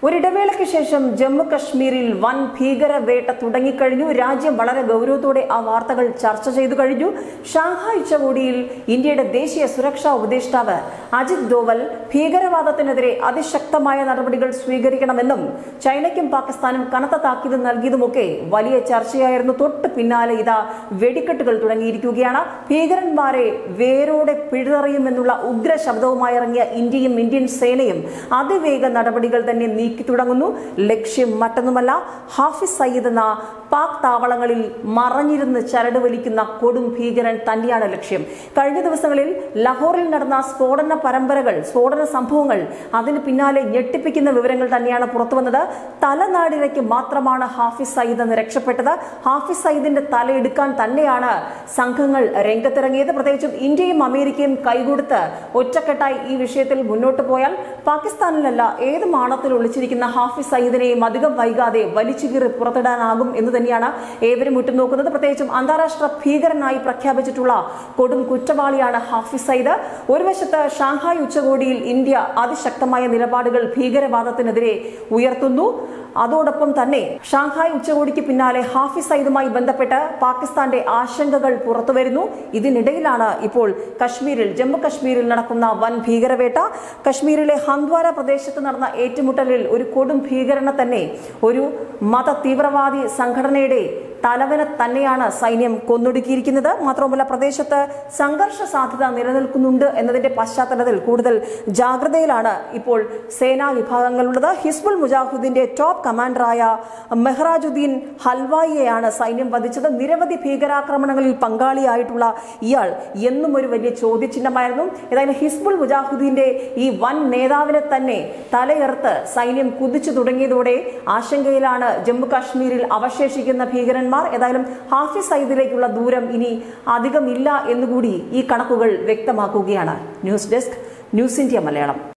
ഒരിടവേളയ്ക്ക് ശേഷം ജമ്മു കശ്മീരിൽ വൻ ഭീകരവേട്ട തുടങ്ങിക്കഴിഞ്ഞു രാജ്യം വളരെ ഗൗരവത്തോടെ ആ വാർത്തകൾ ചർച്ച ചെയ്തു കഴിഞ്ഞു ഷാങ്ഹായ് ഉച്ചകോടിയിൽ ഇന്ത്യയുടെ ദേശീയ സുരക്ഷാ ഉപദേഷ്ടാവ് അജിത് ഡോവൽ ഭീകരവാദത്തിനെതിരെ അതിശക്തമായ നടപടികൾ സ്വീകരിക്കണമെന്നും ചൈനയ്ക്കും പാകിസ്ഥാനും കനത്ത താക്കീത് നൽകിയതുമൊക്കെ വലിയ ചർച്ചയായിരുന്നു തൊട്ട് പിന്നാലെ ഇതാ വെടിക്കെട്ടുകൾ തുടങ്ങിയിരിക്കുകയാണ് ഭീകരന്മാരെ വേരോടെ പിഴുതെറിയുമെന്നുള്ള ഉഗ്ര ശബ്ദവുമായി ഇറങ്ങിയ ഇന്ത്യയും ഇന്ത്യൻ സേനയും അതിവേഗ നടപടികൾ തന്നെ നീക്കി തുടങ്ങുന്നു ലക്ഷ്യം മറ്റൊന്നുമല്ല ഹാഫിസ് സയ്യിദ് എന്ന പാക് താവളങ്ങളിൽ മറഞ്ഞിരുന്ന് ചരട് വലിക്കുന്ന കൊടും ഭീകരൻ തന്നെയാണ് ലക്ഷ്യം കഴിഞ്ഞ ദിവസങ്ങളിൽ ലഹോറിൽ നടന്ന സ്ഫോടന പരമ്പരകൾ സ്ഫോടന സംഭവങ്ങൾ അതിന് പിന്നാലെ ഞെട്ടിപ്പിക്കുന്ന വിവരങ്ങൾ തന്നെയാണ് പുറത്തുവന്നത് തലനാടിരയ്ക്ക് മാത്രമാണ് ഹാഫിസ് സയ്യിദ് എന്ന് രക്ഷപ്പെട്ടത് ഹാഫിസ് സയ്യിദിന്റെ തലയെടുക്കാൻ തന്നെയാണ് സംഘങ്ങൾ രംഗത്തിറങ്ങിയത് പ്രത്യേകിച്ചും ഇന്ത്യയും അമേരിക്കയും കൈകൊടുത്ത് ഒറ്റക്കെട്ടായി ഈ വിഷയത്തിൽ മുന്നോട്ട് പോയാൽ പാകിസ്ഥാനിലല്ല ഏത് മാണത്തിൽ ഒളിച്ചിരിക്കുന്ന ഹാഫിസ് സയ്യിദിനെയും അധികം വൈകാതെ വലിച്ചുകീറി പുറത്തിടാനാകും എന്ന് തന്നെയാണ് ഏവരും ഉറ്റുനോക്കുന്നത് പ്രത്യേകിച്ചും അന്താരാഷ്ട്ര ഭീകരനായി പ്രഖ്യാപിച്ചിട്ടുള്ള കൊടും കുറ്റവാളിയാണ് ഹാഫിസ് സയ്യിദ് ഒരു വശത്ത് ഷാങ്ഹായ് ഉച്ചകോടിയിൽ ഇന്ത്യ അതിശക്തമായ നിലപാടുകൾ ഭീകരവാദത്തിനെതിരെ ഉയർത്തുന്നു അതോടൊപ്പം തന്നെ ഷാങ്ഹായ് ഉച്ചകോടിക്ക് പിന്നാലെ ഹാഫിസ് സയ്യിദുമായി ബന്ധപ്പെട്ട് പാകിസ്ഥാന്റെ ആശങ്കകൾ പുറത്തുവരുന്നു ഇതിനിടയിലാണ് ഇപ്പോൾ കശ്മീരിൽ ജമ്മു കശ്മീരിൽ നടക്കുന്ന വൻ ഭീകരവേട്ട കശ്മീരിലെ ഹന്ദ്വാര പ്രദേശത്ത് നടന്ന ഏറ്റുമുട്ടലിൽ ഒരു കൊടും ഭീകരനെ തന്നെ ഒരു മത തീവ്രവാദി സംഘടനയുടെ തലവനെ തന്നെയാണ് സൈന്യം കൊന്നൊടുക്കിയിരിക്കുന്നത് മാത്രവുമല്ല പ്രദേശത്ത് സംഘർഷ സാധ്യത നിലനിൽക്കുന്നുണ്ട് എന്നതിന്റെ പശ്ചാത്തലത്തിൽ കൂടുതൽ ജാഗ്രതയിലാണ് ഇപ്പോൾ സേനാ വിഭാഗങ്ങളുള്ളത് ഹിസ്ബുൾ മുജാഹിദിന്റെ ടോപ്പ് കമാൻഡറായ മെഹ്റാജുദ്ദീൻ ഹൽവായിയെയാണ് സൈന്യം വധിച്ചത് നിരവധി ഭീകരാക്രമണങ്ങളിൽ പങ്കാളിയായിട്ടുള്ള ഇയാൾ എന്നും ഒരു വലിയ ചോദ്യചിഹ്നമായിരുന്നു ഏതായാലും ഹിസ്ബുൾ മുജാഹിദീന്റെ ഈ വൻ നേതാവിനെ തന്നെ തലയെറുത്ത് സൈന്യം കുതിച്ചു തുടങ്ങിയതോടെ ആശങ്കയിലാണ് ജമ്മു കാശ്മീരിൽ അവശേഷിക്കുന്ന ഭീകരന്മാർ ഏതായാലും ഹാഫിസ് സയ്യിദിലേക്കുള്ള ദൂരം ഇനി അധികമില്ല എന്നുകൂടി ഈ കണക്കുകൾ വ്യക്തമാക്കുകയാണ് news desk news India Malayalam